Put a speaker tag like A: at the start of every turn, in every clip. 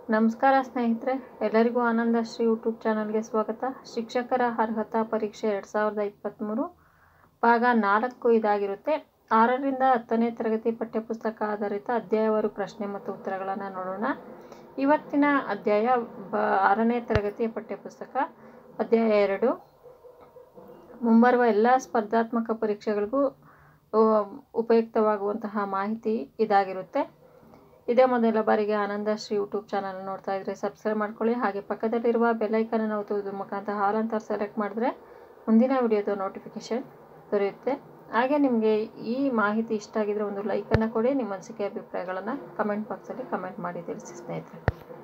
A: ನಮಸ್ಕಾರ ಸ್ನೇಹಿತರೆ ಎಲ್ಲರಿಗೂ ಆನಂದಶ್ರೀ ಯೂಟ್ಯೂಬ್ ಚಾನಲ್ಗೆ ಸ್ವಾಗತ ಶಿಕ್ಷಕರ ಅರ್ಹತಾ ಪರೀಕ್ಷೆ ಎರಡು ಸಾವಿರದ ಇಪ್ಪತ್ತ್ಮೂರು ಭಾಗ ನಾಲ್ಕು ಇದಾಗಿರುತ್ತೆ ಆರರಿಂದ ಹತ್ತನೇ ತರಗತಿ ಪಠ್ಯಪುಸ್ತಕ ಆಧಾರಿತ ಅಧ್ಯಾಯವಾರು ಪ್ರಶ್ನೆ ಮತ್ತು ಉತ್ತರಗಳನ್ನು ನೋಡೋಣ ಇವತ್ತಿನ ಅಧ್ಯಾಯ ಬ ಆರನೇ ತರಗತಿಯ ಪಠ್ಯಪುಸ್ತಕ ಅಧ್ಯಾಯ ಎರಡು ಮುಂಬರುವ ಎಲ್ಲ ಸ್ಪರ್ಧಾತ್ಮಕ ಪರೀಕ್ಷೆಗಳಿಗೂ ಆ, ಉಪಯುಕ್ತವಾಗುವಂತಹ ಮಾಹಿತಿ ಇದಾಗಿರುತ್ತೆ ಇದೇ ಮೊದಲ ಬಾರಿಗೆ ಆನಂದಶ್ರೀ ಯೂಟ್ಯೂಬ್ ಚಾನಲ್ ನೋಡ್ತಾ ಇದ್ರೆ ಸಬ್ಸ್ಕ್ರೈಬ್ ಮಾಡ್ಕೊಳ್ಳಿ ಹಾಗೆ ಪಕ್ಕದಲ್ಲಿರುವ ಬೆಲ್ಲೈಕನ್ನು ಒತ್ತುವುದ್ರ ಮುಖಾಂತರ ಹಾಲ್ ಅಂತ ಸೆಲೆಕ್ಟ್ ಮಾಡಿದ್ರೆ ಮುಂದಿನ ವಿಡಿಯೋದ ನೋಟಿಫಿಕೇಶನ್ ದೊರೆಯುತ್ತೆ ಹಾಗೆ ನಿಮಗೆ ಈ ಮಾಹಿತಿ ಇಷ್ಟ ಆಗಿದ್ರೆ ಒಂದು ಲೈಕನ್ನು ಕೊಡಿ ನಿಮ್ಮ ಅನಿಸಿಕೆ ಅಭಿಪ್ರಾಯಗಳನ್ನು ಕಮೆಂಟ್ ಬಾಕ್ಸಲ್ಲಿ ಕಮೆಂಟ್ ಮಾಡಿ ತಿಳಿಸಿ ಸ್ನೇಹಿತರೆ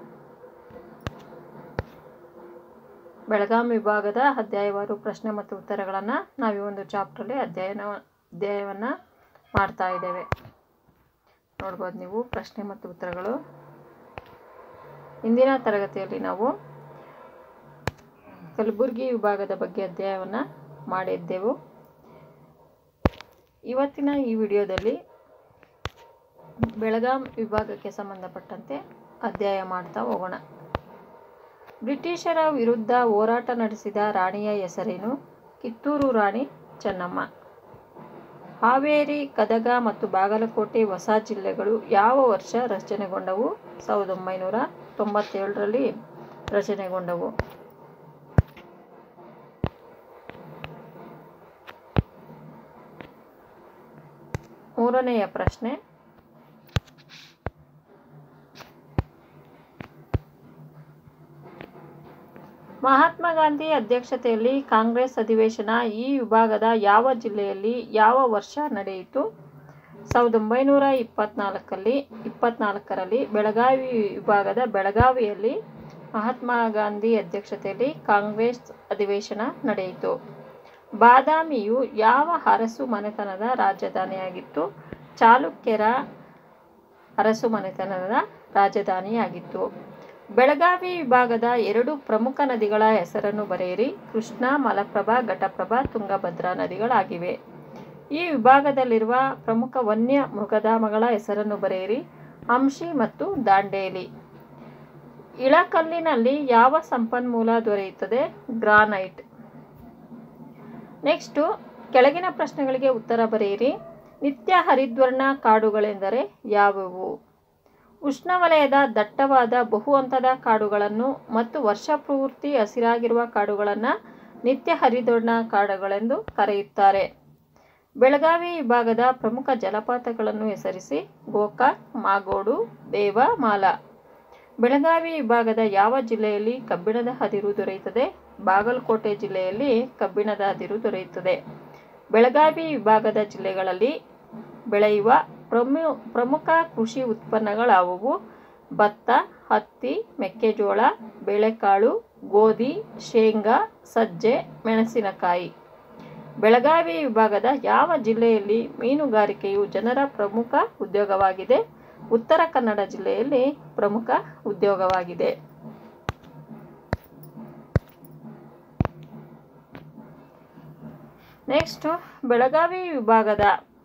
A: ಬೆಳಗಾಂ ವಿಭಾಗದ ಅಧ್ಯಾಯವಾರು ಪ್ರಶ್ನೆ ಮತ್ತು ಉತ್ತರಗಳನ್ನು ನಾವು ಈ ಒಂದು ಚಾಪ್ಟ್ರಲ್ಲಿ ಅಧ್ಯಯನ ಅಧ್ಯಾಯವನ್ನು ಮಾಡ್ತಾ ಇದ್ದೇವೆ ನೋಡ್ಬೋದು ನೀವು ಪ್ರಶ್ನೆ ಮತ್ತು ಉತ್ತರಗಳು ಇಂದಿನ ತರಗತಿಯಲ್ಲಿ ನಾವು ಕಲಬುರಗಿ ವಿಭಾಗದ ಬಗ್ಗೆ ಅಧ್ಯಾಯವನ್ನು ಮಾಡಿದ್ದೆವು ಇವತ್ತಿನ ಈ ವಿಡಿಯೋದಲ್ಲಿ ಬೆಳಗಾಂ ವಿಭಾಗಕ್ಕೆ ಸಂಬಂಧಪಟ್ಟಂತೆ ಅಧ್ಯಾಯ ಮಾಡ್ತಾ ಹೋಗೋಣ ಬ್ರಿಟಿಷರ ವಿರುದ್ಧ ಹೋರಾಟ ನಡೆಸಿದ ರಾಣಿಯ ಹೆಸರೇನು ಕಿತ್ತೂರು ರಾಣಿ ಚೆನ್ನಮ್ಮ ಹಾವೇರಿ ಗದಗ ಮತ್ತು ಬಾಗಲಕೋಟೆ ಹೊಸ ಜಿಲ್ಲೆಗಳು ಯಾವ ವರ್ಷ ರಚನೆಗೊಂಡವು ಸಾವಿರದ ಒಂಬೈನೂರ ತೊಂಬತ್ತೇಳರಲ್ಲಿ ರಚನೆಗೊಂಡವು ಮೂರನೆಯ ಪ್ರಶ್ನೆ ಮಹಾತ್ಮ ಗಾಂಧಿ ಅಧ್ಯಕ್ಷತೆಯಲ್ಲಿ ಕಾಂಗ್ರೆಸ್ ಅಧಿವೇಶನ ಈ ವಿಭಾಗದ ಯಾವ ಜಿಲ್ಲೆಯಲ್ಲಿ ಯಾವ ವರ್ಷ ನಡೆಯಿತು ಸಾವಿರದ ಒಂಬೈನೂರ ಇಪ್ಪತ್ನಾಲ್ಕಲ್ಲಿ ಇಪ್ಪತ್ನಾಲ್ಕರಲ್ಲಿ ಬೆಳಗಾವಿ ವಿಭಾಗದ ಬೆಳಗಾವಿಯಲ್ಲಿ ಮಹಾತ್ಮ ಗಾಂಧಿ ಅಧ್ಯಕ್ಷತೆಯಲ್ಲಿ ಕಾಂಗ್ರೆಸ್ ಅಧಿವೇಶನ ನಡೆಯಿತು ಬಾದಾಮಿಯು ಯಾವ ಅರಸು ಮನೆತನದ ರಾಜಧಾನಿಯಾಗಿತ್ತು ಚಾಲುಕ್ಯರ ಅರಸು ಮನೆತನದ ರಾಜಧಾನಿಯಾಗಿತ್ತು ಬೆಳಗಾವಿ ವಿಭಾಗದ ಎರಡು ಪ್ರಮುಖ ನದಿಗಳ ಹೆಸರನ್ನು ಬರೆಯಿರಿ ಕೃಷ್ಣ ಮಲಪ್ರಭಾ ಘಟಪ್ರಭಾ ತುಂಗಭದ್ರಾ ನದಿಗಳಾಗಿವೆ ಈ ವಿಭಾಗದಲ್ಲಿರುವ ಪ್ರಮುಖ ವನ್ಯ ಮೃಗಧಾಮಗಳ ಹೆಸರನ್ನು ಬರೆಯಿರಿ ಹಂಶಿ ಮತ್ತು ದಾಂಡೇಲಿ ಇಳಕಲ್ಲಿನಲ್ಲಿ ಯಾವ ಸಂಪನ್ಮೂಲ ದೊರೆಯುತ್ತದೆ ಗ್ರಾನೈಟ್ ನೆಕ್ಸ್ಟು ಕೆಳಗಿನ ಪ್ರಶ್ನೆಗಳಿಗೆ ಉತ್ತರ ಬರೆಯಿರಿ ನಿತ್ಯ ಹರಿದ್ವರ್ಣ ಕಾಡುಗಳೆಂದರೆ ಯಾವುವು ಉಷ್ಣವಲಯದ ದಟ್ಟವಾದ ಬಹು ಹಂತದ ಕಾಡುಗಳನ್ನು ಮತ್ತು ವರ್ಷಪೂರ್ತಿ ಹಸಿರಾಗಿರುವ ಕಾಡುಗಳನ್ನು ನಿತ್ಯ ಹರಿದ್ವರ್ಣ ಕಾಡುಗಳೆಂದು ಕರೆಯುತ್ತಾರೆ ಬೆಳಗಾವಿ ವಿಭಾಗದ ಪ್ರಮುಖ ಜಲಪಾತಗಳನ್ನು ಹೆಸರಿಸಿ ಗೋಕಾಕ್ ಮಾಗೋಡು ದೇವ ಮಾಲ ಬೆಳಗಾವಿ ವಿಭಾಗದ ಯಾವ ಜಿಲ್ಲೆಯಲ್ಲಿ ಕಬ್ಬಿಣದ ಅದಿರು ದೊರೆಯುತ್ತದೆ ಬಾಗಲಕೋಟೆ ಜಿಲ್ಲೆಯಲ್ಲಿ ಕಬ್ಬಿಣದ ಅದಿರು ದೊರೆಯುತ್ತದೆ ಬೆಳಗಾವಿ ವಿಭಾಗದ ಜಿಲ್ಲೆಗಳಲ್ಲಿ ಬೆಳೆಯುವ ಪ್ರಮು ಪ್ರಮುಖ ಕೃಷಿ ಉತ್ಪನ್ನಗಳಾವುವು ಭತ್ತ ಹತ್ತಿ ಮೆಕ್ಕೆಜೋಳ ಬೇಳೆಕಾಳು ಗೋಧಿ ಶೇಂಗಾ ಸಜ್ಜೆ ಮೆಣಸಿನಕಾಯಿ ಬೆಳಗಾವಿ ವಿಭಾಗದ ಯಾವ ಜಿಲ್ಲೆಯಲ್ಲಿ ಮೀನುಗಾರಿಕೆಯು ಜನರ ಪ್ರಮುಖ ಉದ್ಯೋಗವಾಗಿದೆ ಉತ್ತರ ಕನ್ನಡ ಜಿಲ್ಲೆಯಲ್ಲಿ ಪ್ರಮುಖ ಉದ್ಯೋಗವಾಗಿದೆ ನೆಕ್ಸ್ಟು ಬೆಳಗಾವಿ ವಿಭಾಗದ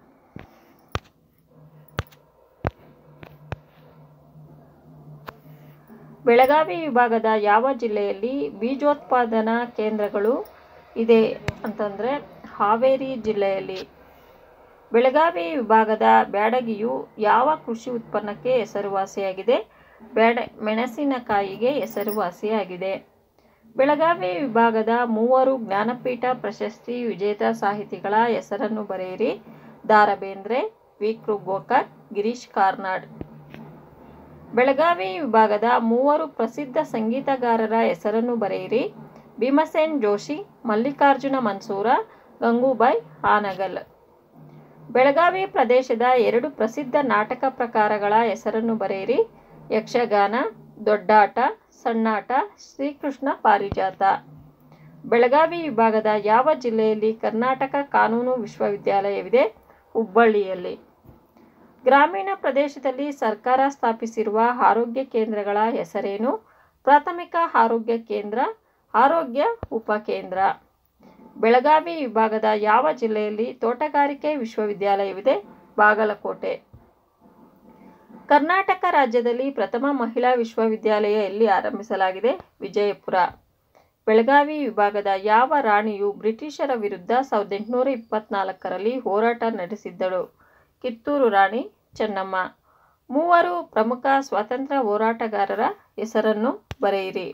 A: ಬೆಳಗಾವಿ ವಿಭಾಗದ ಯಾವ ಜಿಲ್ಲೆಯಲ್ಲಿ ಬೀಜೋತ್ಪಾದನಾ ಕೇಂದ್ರಗಳು ಇದೆ ಅಂತಂದರೆ ಹಾವೇರಿ ಜಿಲ್ಲೆಯಲ್ಲಿ ಬೆಳಗಾವಿ ವಿಭಾಗದ ಬ್ಯಾಡಗಿಯು ಯಾವ ಕೃಷಿ ಉತ್ಪನ್ನಕ್ಕೆ ಹೆಸರುವಾಸಿಯಾಗಿದೆ ಬ್ಯಾಡ ಮೆಣಸಿನಕಾಯಿಗೆ ಹೆಸರುವಾಸಿಯಾಗಿದೆ ಬೆಳಗಾವಿ ವಿಭಾಗದ ಮೂವರು ಜ್ಞಾನಪೀಠ ಪ್ರಶಸ್ತಿ ವಿಜೇತ ಸಾಹಿತಿಗಳ ಹೆಸರನ್ನು ಬರೆಯಿರಿ ದಾರಬೇಂದ್ರೆ ವಿ ಕೃ ಗೋಕಾಕ್ ಗಿರೀಶ್ ಕಾರ್ನಾಡ್ ಬೆಳಗಾವಿ ವಿಭಾಗದ ಮೂವರು ಪ್ರಸಿದ್ಧ ಸಂಗೀತಗಾರರ ಹೆಸರನ್ನು ಬರೆಯಿರಿ ಭೀಮಸೇನ್ ಜೋಶಿ ಮಲ್ಲಿಕಾರ್ಜುನ ಮನ್ಸೂರ ಗಂಗೂಬಾಯ್ ಹಾನಗಲ್ ಬೆಳಗಾವಿ ಪ್ರದೇಶದ ಎರಡು ಪ್ರಸಿದ್ಧ ನಾಟಕ ಪ್ರಕಾರಗಳ ಹೆಸರನ್ನು ಬರೆಯಿರಿ ಯಕ್ಷಗಾನ ದೊಡ್ಡಾಟ ಸಣ್ಣಾಟ ಶ್ರೀಕೃಷ್ಣ ಪಾರಿಜಾತ ಬೆಳಗಾವಿ ವಿಭಾಗದ ಯಾವ ಜಿಲ್ಲೆಯಲ್ಲಿ ಕರ್ನಾಟಕ ಕಾನೂನು ವಿಶ್ವವಿದ್ಯಾಲಯವಿದೆ ಹುಬ್ಬಳ್ಳಿಯಲ್ಲಿ ಗ್ರಾಮೀಣ ಪ್ರದೇಶದಲ್ಲಿ ಸರ್ಕಾರ ಸ್ಥಾಪಿಸಿರುವ ಆರೋಗ್ಯ ಕೇಂದ್ರಗಳ ಹೆಸರೇನು ಪ್ರಾಥಮಿಕ ಆರೋಗ್ಯ ಕೇಂದ್ರ ಆರೋಗ್ಯ ಉಪಕೇಂದ್ರ ಬೆಳಗಾವಿ ವಿಭಾಗದ ಯಾವ ಜಿಲ್ಲೆಯಲ್ಲಿ ತೋಟಗಾರಿಕೆ ವಿಶ್ವವಿದ್ಯಾಲಯವಿದೆ ಬಾಗಲಕೋಟೆ ಕರ್ನಾಟಕ ರಾಜ್ಯದಲ್ಲಿ ಪ್ರಥಮ ಮಹಿಳಾ ವಿಶ್ವವಿದ್ಯಾಲಯ ಎಲ್ಲಿ ಆರಂಭಿಸಲಾಗಿದೆ ವಿಜಯಪುರ ಬೆಳಗಾವಿ ವಿಭಾಗದ ಯಾವ ರಾಣಿಯು ಬ್ರಿಟಿಷರ ವಿರುದ್ಧ ಸಾವಿರದ ಎಂಟುನೂರ ಇಪ್ಪತ್ನಾಲ್ಕರಲ್ಲಿ ಹೋರಾಟ ನಡೆಸಿದ್ದಳು ಕಿತ್ತೂರು ರಾಣಿ ಚೆನ್ನಮ್ಮ ಮೂವರು ಪ್ರಮುಖ ಸ್ವಾತಂತ್ರ್ಯ ಹೋರಾಟಗಾರರ ಹೆಸರನ್ನು ಬರೆಯಿರಿ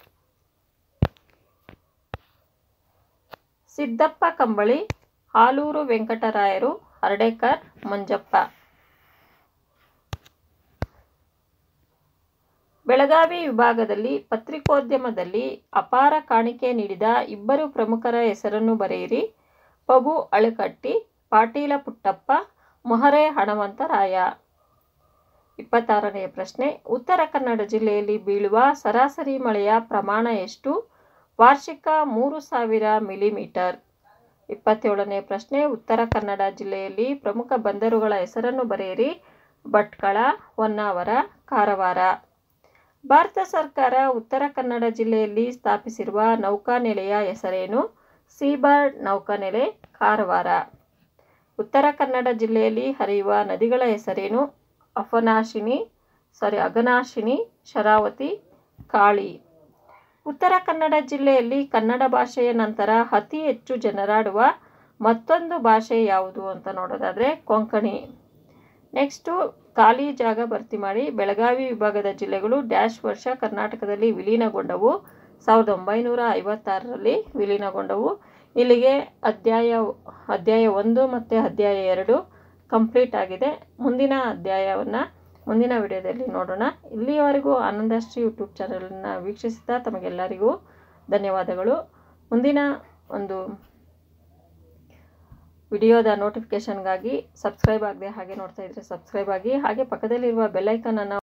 A: ಸಿದ್ದಪ್ಪ ಕಂಬಳಿ ಹಾಲೂರು ವೆಂಕಟರಾಯರು ಹರ್ಡೇಕರ್ ಮಂಜಪ್ಪ ಬೆಳಗಾವಿ ವಿಭಾಗದಲ್ಲಿ ಪತ್ರಿಕೋದ್ಯಮದಲ್ಲಿ ಅಪಾರ ಕಾಣಿಕೆ ನೀಡಿದ ಇಬ್ಬರು ಪ್ರಮುಖರ ಹೆಸರನ್ನು ಬರೆಯಿರಿ ಪಬು ಅಳಕಟ್ಟಿ ಪಾಟೀಲ ಪುಟ್ಟಪ್ಪ ಮೊಹರೆ ಹಣವಂತರಾಯ ಇಪ್ಪತ್ತಾರನೆಯ ಪ್ರಶ್ನೆ ಉತ್ತರ ಕನ್ನಡ ಜಿಲ್ಲೆಯಲ್ಲಿ ಬೀಳುವ ಸರಾಸರಿ ಮಳೆಯ ಪ್ರಮಾಣ ಎಷ್ಟು ವಾರ್ಷಿಕ ಮೂರು ಸಾವಿರ ಮಿಲಿಮೀಟರ್ ಇಪ್ಪತ್ತೇಳನೇ ಪ್ರಶ್ನೆ ಉತ್ತರ ಕನ್ನಡ ಜಿಲ್ಲೆಯಲ್ಲಿ ಪ್ರಮುಖ ಬಂದರುಗಳ ಹೆಸರನ್ನು ಬರೆಯಿರಿ ಭಟ್ಕಳ ಹೊನ್ನಾವರ ಕಾರವಾರ ಭಾರತ ಸರ್ಕಾರ ಉತ್ತರ ಕನ್ನಡ ಜಿಲ್ಲೆಯಲ್ಲಿ ಸ್ಥಾಪಿಸಿರುವ ನೌಕಾನೆಲೆಯ ಹೆಸರೇನು ಸೀಬರ್ಡ್ ನೌಕಾನೆಲೆ ಕಾರವಾರ ಉತ್ತರ ಕನ್ನಡ ಜಿಲ್ಲೆಯಲ್ಲಿ ಹರಿಯುವ ನದಿಗಳ ಹೆಸರೇನು ಅಫನಾಶಿನಿ ಸಾರಿ ಅಘನಾಶಿನಿ ಶರಾವತಿ ಕಾಳಿ ಉತ್ತರ ಕನ್ನಡ ಜಿಲ್ಲೆಯಲ್ಲಿ ಕನ್ನಡ ಭಾಷೆಯ ನಂತರ ಅತಿ ಹೆಚ್ಚು ಜನರಾಡುವ ಮತ್ತೊಂದು ಭಾಷೆ ಯಾವುದು ಅಂತ ನೋಡೋದಾದರೆ ಕೊಂಕಣಿ ನೆಕ್ಸ್ಟು ಖಾಲಿ ಜಾಗ ಭರ್ತಿ ಮಾಡಿ ಬೆಳಗಾವಿ ವಿಭಾಗದ ಜಿಲ್ಲೆಗಳು ಡ್ಯಾಶ್ ವರ್ಷ ಕರ್ನಾಟಕದಲ್ಲಿ ವಿಲೀನಗೊಂಡವು ಸಾವಿರದ ಒಂಬೈನೂರ ಐವತ್ತಾರರಲ್ಲಿ ವಿಲೀನಗೊಂಡವು ಇಲ್ಲಿಗೆ ಅಧ್ಯಾಯ ಅಧ್ಯಾಯ ಒಂದು ಮತ್ತು ಅಧ್ಯಾಯ ಎರಡು ಕಂಪ್ಲೀಟ್ ಆಗಿದೆ ಮುಂದಿನ ಅಧ್ಯಾಯವನ್ನು ಮುಂದಿನ ವಿಡಿಯೋದಲ್ಲಿ ನೋಡೋಣ ಇಲ್ಲಿಯವರೆಗೂ ಆನಂದಶ್ರೀ ಯೂಟ್ಯೂಬ್ ಚಾನಲನ್ನು ವೀಕ್ಷಿಸಿದ ತಮಗೆಲ್ಲರಿಗೂ ಧನ್ಯವಾದಗಳು ಮುಂದಿನ ಒಂದು ವಿಡಿಯೋದ ನೋಟಿಫಿಕೇಷನ್ಗಾಗಿ ಸಬ್ಸ್ಕ್ರೈಬ್ ಆಗದೆ ಹಾಗೆ ನೋಡ್ತಾ ಇದ್ದರೆ ಸಬ್ಸ್ಕ್ರೈಬ್ ಆಗಿ ಹಾಗೆ ಪಕ್ಕದಲ್ಲಿರುವ ಬೆಲ್ಲೈಕನನ್ನು